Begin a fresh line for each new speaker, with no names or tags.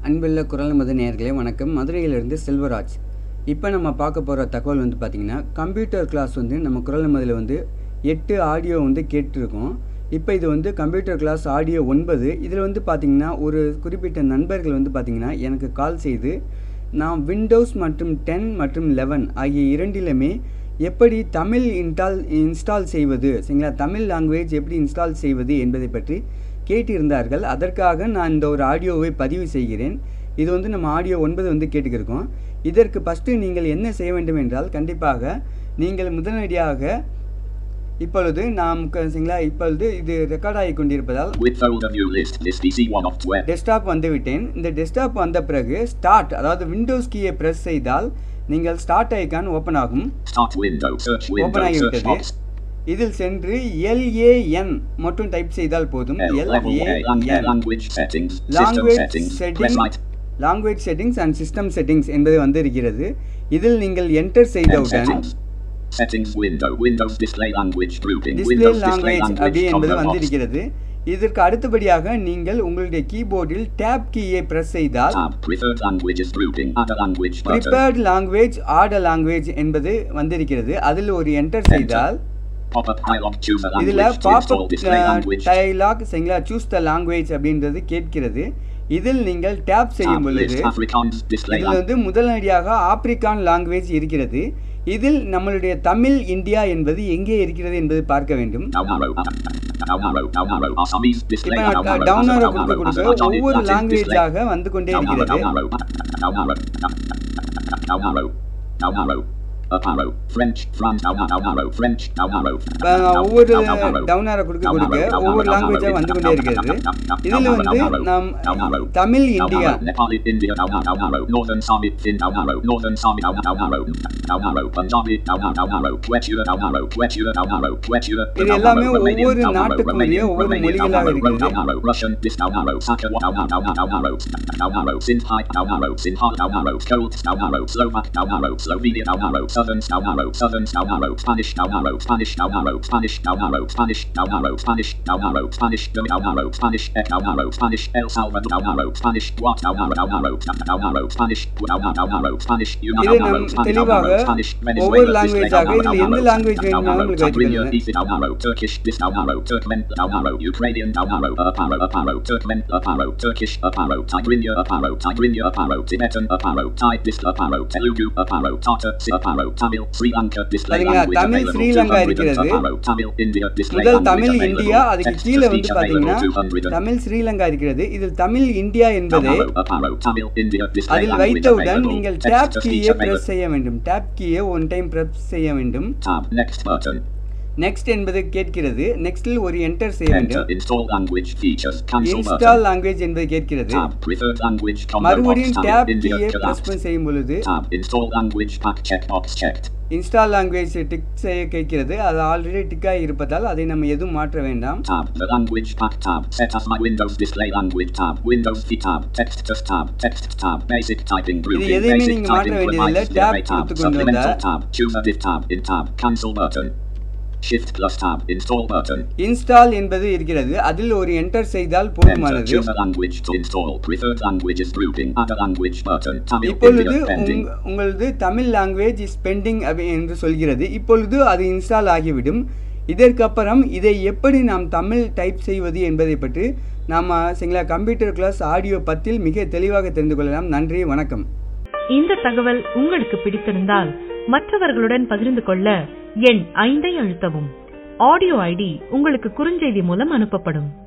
அன்புள்ள குரல் மத நேயர்களே வணக்கம் மதுரையிலிருந்து செல்வராஜ் இப்போ நம்ம பார்க்க போகிற தகவல் வந்து பார்த்திங்கன்னா கம்ப்யூட்டர் கிளாஸ் வந்து நம்ம குரல் மதில் வந்து எட்டு ஆடியோ வந்து கேட்டிருக்கோம் இப்போ இது வந்து கம்ப்யூட்டர் கிளாஸ் ஆடியோ ஒன்பது இதில் வந்து பார்த்திங்கன்னா ஒரு குறிப்பிட்ட நண்பர்கள் வந்து பார்த்திங்கன்னா எனக்கு கால் செய்து நான் விண்டோஸ் மற்றும் டென் மற்றும் லெவன் ஆகிய இரண்டிலுமே எப்படி தமிழ் இன்ஸ்டால் இன்ஸ்டால் செய்வது சரிங்களா தமிழ் லாங்குவேஜ் எப்படி இன்ஸ்டால் செய்வது என்பதை பற்றி கேட்டிருந்தார்கள் அதற்காக நான் இந்த ஒரு ஆடியோவை பதிவு செய்கிறேன் இது வந்து நம்ம ஆடியோ ஒன்பது வந்து கேட்டுக்கிருக்கோம் இதற்கு ஃபஸ்ட்டு நீங்கள் என்ன செய்ய வேண்டும் என்றால் கண்டிப்பாக நீங்கள் முதலடியாக இப்பொழுது நாம் க- சரிங்களா இப்பொழுது இது ரெக்கார்ட் ஆகி கொண்டிருப்பதால்
With folder view list, list PC1 of 12.
Desktop வந்து விட்டேன் இந்த டெஸ்க்டாப் வந்த பிறகு ஸ்டார்ட் அதாவது விண்டோஸ் கீயை ப்ரெஸ் செய்தால் நீங்கள் ஸ்டார்ட் ஐக்கான் ஓப்பன் ஆகும்
Start window, search
open
window, search
ஆகிவிட்டது
box.
இதில் சென்று எல்ஏஎன் மட்டும் டைப் செய்தால் போதும்
L, level A, lang-
L A N
language settings, system
language
settings, press
setting
right,
language settings and system settings என்பது வந்து இருக்கிறது இதில் நீங்கள் என்டர்
pen
செய்தவுடன்
settings. Settings window, Windows display language grouping,
display
Windows display
language அப்படி
language
என்பது
combo
வந்து
box.
இருக்கிறது இதற்கு அடுத்தபடியாக நீங்கள் உங்களுடைய கீபோர்டில் டேப் கீயை பிரஸ் செய்தால்
Tab, preferred languages grouping, add a language button.
Preferred language order language என்பது வந்திருக்கிறது அதில் ஒரு என்டர் செய்தால்
Pop-up dialog, choose a
இதில்
language to install display
popup
language.
Dialogue சரிங்களா சூஸ் த லாங்குவேஜ் அப்படின்றது கேட்கிறது இதில் நீங்கள் டேப் செய்யும்
Tab,
பொழுது
list Afrikaans, display
இதில்
language.
வந்து முதலடியாக ஆப்பிரிக்கான் லாங்குவேஜ் இருக்கிறது இதில் நம்மளுடைய தமிழ் இந்தியா என்பது எங்கே இருக்கிறது என்பதை பார்க்க வேண்டும்
Down arrow, down arrow, down arrow, Assamese display,
இப்போ
down arrow,
down arrow
down
கொடுக்க
arrow,
கொடுக்க
Azerbaijani,
ஒவ்வொரு
Latin display.
லாங்குவேஜாக வந்து கொண்டே
Down arrow,
இருக்கிறது
down arrow, down arrow, down arrow, down arrow, up arrow, French, France, down down arrow, French, down arrow,
இப்போ ஒவ்வொரு டவுன் ஆரோ கொடுக்க கொடுக்க ஒவ்வொரு லாங்குவேஜாக வந்து கொண்டே இருக்கிறது இதில் வந்து நாம் Tamil India
Nepali, India, down arrow, down arrow, Northern Sami, Fin, down arrow, Northern Sami, down down arrow, down arrow, Punjabi, down arrow, down arrow, Quechua, down arrow, Quechua, down arrow, Quechua,
இது
down
எல்லாமே
arrow, Romanian,
ஒவ்வொரு
down arrow,
நாட்டுக்குரிய
Romanian,
ஒவ்வொரு
Romanian, down
மொழிகளாக
arrow,
இருக்கிறது.
down arrow, Russian, this down arrow, Sakha, down arrow, down arrow, down arrow, down arrow, Sinhai, down arrow, Sinhai, down arrow, Colt, down arrow, Slovak, down arrow, Slovenia, down arrow, Southern, down arrow, Southern, down arrow, Spanish, down arrow, Spanish, down arrow, Spanish, down arrow, Spanish, down arrow, Spanish, down arrow, Spanish, down arrow, Spanish, down arrow, Spanish, El Salvador, down arrow, Spanish, what, down arrow, down arrow, down arrow, Spanish, down arrow, down arrow, Spanish,
இது
down
நம்
arrow, Spanish, down
தெளிவாக
arrow, Spanish,
ஒவ்வொரு
Venezuela, display,
லாங்குவேஜாக
down
இதில்
arrow,
எந்த
down
language
arrow,
வேணுமாலும்
down
உங்களுக்கு
arrow, Tigrinya,
வைத்துக்கொள்ளுங்க
Easy, down arrow, Turkish, this down arrow, Turkmen, down arrow, Ukrainian, down arrow, up arrow, up arrow, Turkmen, up arrow, Turkish, up arrow, Tigrinya, up arrow, Tigrinya, up arrow, Tibetan, up arrow, Thai, this up arrow, Telugu, up arrow, Tata, si up arrow, Tamil, Sri Lanka, display
பாத்தீங்களா,
language
Tamil
available,
Sri Lanka
200
இருக்கிறது.
up arrow, Tamil, India, display
முதல்
language
Tamil
available,
India அதுக்கு
text
கீழே
to
வந்து
speech
பாத்தீங்கன்னா
available, 200
Tamil Sri Lanka இருக்கிறது இதில் Tamil India
down
என்பதை
arrow, up arrow, Tamil, India, display
அதில்
language
வைத்தவுடன்
available,
நீங்கள்
text
டேப்
to speech
கீயை
available,
பிரஸ் செய்ய வேண்டும் டேப் கீயை ஒன் டைம் பிரஸ் செய்ய வேண்டும்
tab, next button,
நெக்ஸ்ட் என்பது கேட்கிறது நெக்ஸ்டில் ஒரு என்டர் செய்ய
enter,
வேண்டும்
install language features, cancel
install
button,
language என்பது கேட்கிறது
tab, preferred language combo box,
மறுபடியும்
Tamil,
டேப்
India,
கீயை பிரஸ்
collapsed,
செய்யும் பொழுது
tab, install language pack checkbox checked,
install language tick செய்ய கேட்கிறது அது ஆல்ரெடி டிக்காக இருப்பதால் அதை நம்ம எதுவும் மாற்ற வேண்டாம்
tab, the language pack tab, set as my Windows display language tab, Windows V tab, text just tab, text tab, basic typing grouping,
எதையுமே
basic
நீங்க மாற்ற
typing
வேண்டியதில்லை.
provides
Tab
display tab,
கொடுத்து கொண்டு
supplemental
வந்தா-
tab, choose a div tab, in tab, cancel button, shift plus tab, install button,
install என்பது இருக்கிறது அதில் ஒரு என்டர் செய்தால்
enter,
போதுமானது
choose a language to install, preferred languages grouping, add a language button, Tamil,
இப்பொழுது
India, pending,
உங்க- உங்களது Tamil language is bending என்று சொல்கிறது இப்பொழுது அது இன்ஸ்டால் ஆகிவிடும் இதற்கப்புறம் இதை எப்படி நாம் தமிழ் டைப் செய்வது என்பதை பற்றி நாம் சரிங்களா கம்ப்யூட்டர் கிளாஸ் ஆடியோ பத்தில் மிக தெளிவாக தெரிந்து கொள்ளலாம் நன்றி வணக்கம்
இந்த தகவல் உங்களுக்கு பிடித்திருந்தால் மற்றவர்களுடன் பகிர்ந்து கொள்ள எண் ஐந்தை அழுத்தவும் ஆடியோ ஐடி உங்களுக்கு குறுஞ்செய்தி மூலம் அனுப்பப்படும்